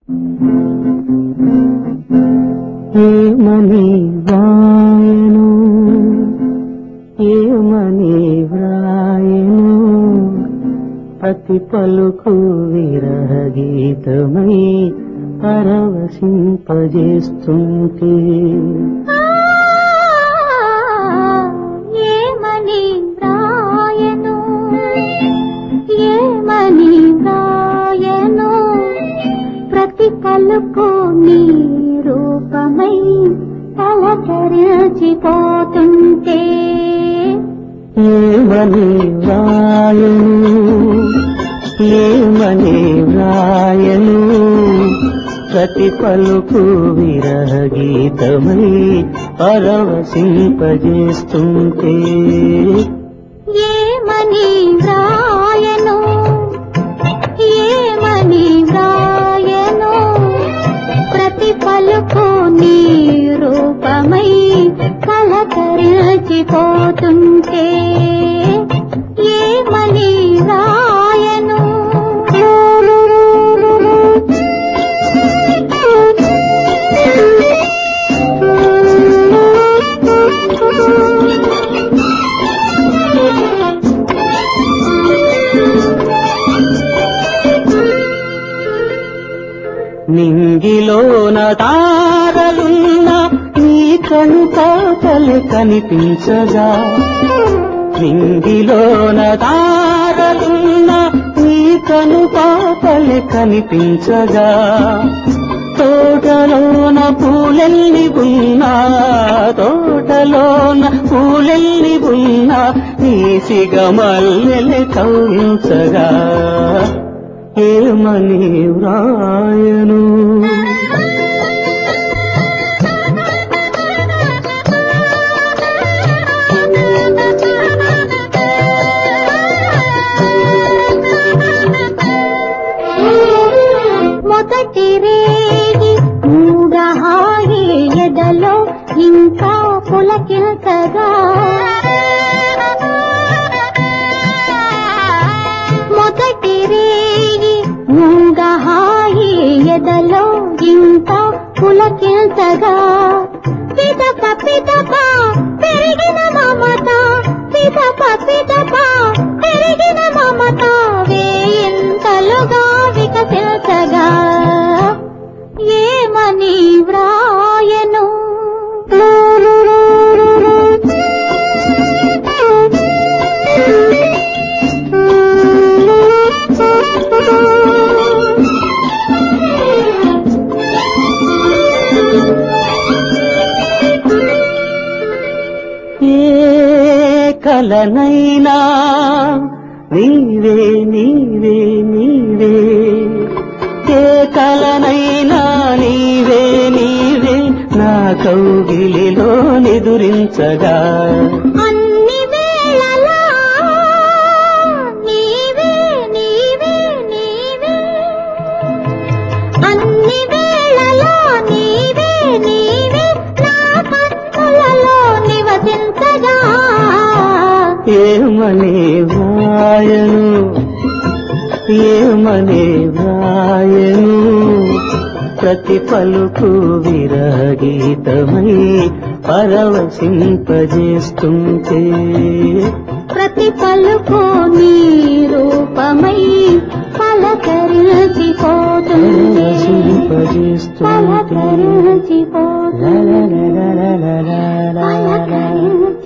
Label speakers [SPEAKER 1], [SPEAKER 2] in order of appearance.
[SPEAKER 1] ఏమని వ్రాయను ఏమని వ్రాయను ప్రతి పలుకు విరహ గీతమై పరవశింపజేస్తుంటే
[SPEAKER 2] ఏమని వ్రాయను ఏమని వ్రాయను ప్రతి పలుకు నీ రూపమై తలకరిచిపోతుంటే
[SPEAKER 1] ఏమని వ్రాయను ఏమని వ్రాయను ప్రతి పలుకు విరహ గీతమై పరవశింపజేస్తుంటే
[SPEAKER 2] ఏమని వ్రాయను ఏమని వ్రాయను ప్రతి పలుకు నీ రూపమై కలకరిచిపోతుంటే ఏమని వ్రాయను
[SPEAKER 1] నింగిలోన తారలున్న నీ కను పాటలు కనిపించగా నింగిలోన తారలున్న నీ కను పాటలు కనిపించగా తోటలోన పూలెల్లి ఉన్నా తోటలోన పూలెల్లి ఉన్నా నీ సిగమల్లెలు కౌంచగా ఏమని వ్రాయను
[SPEAKER 2] మొదటి రేగి మూడహాయి ఎదలో ఇంకా పులకిల్తగా మొదటి రేగి మూడహాయి ఎదలో ఇంకా పులకిల్తగా పిదప పిదప పెరిగిన మమత పిదప పిదప పెరిగిన మమత వేయింతలుగా వికసించగా ఏమని వ్రాయను
[SPEAKER 1] ఏ కలనైనా నీవే నీవే నీవే ఏ కలనైనా నీవే నీవే నా కౌగిలిలో నిదురించగా
[SPEAKER 2] అన్ని వేళలా నీవే నీవే నీవే అన్ని వేళలా నీవే నీవే నా కన్నులలో నివసించగా
[SPEAKER 1] ఏమని వ్రాయను ఏమని వ్రాయను ప్రతి పలుకు విరగీతమై పరవశింపజేస్తుంటే
[SPEAKER 2] ప్రతి పలుకు నీ రూపమై పలకరిచిపోతుంది
[SPEAKER 1] పరవశింపజేస్తుంటే
[SPEAKER 2] పలకరిచిపోతుంది
[SPEAKER 1] లా లా లా లా లా లా లా లా లా.
[SPEAKER 2] పలకరిచిపోతుంది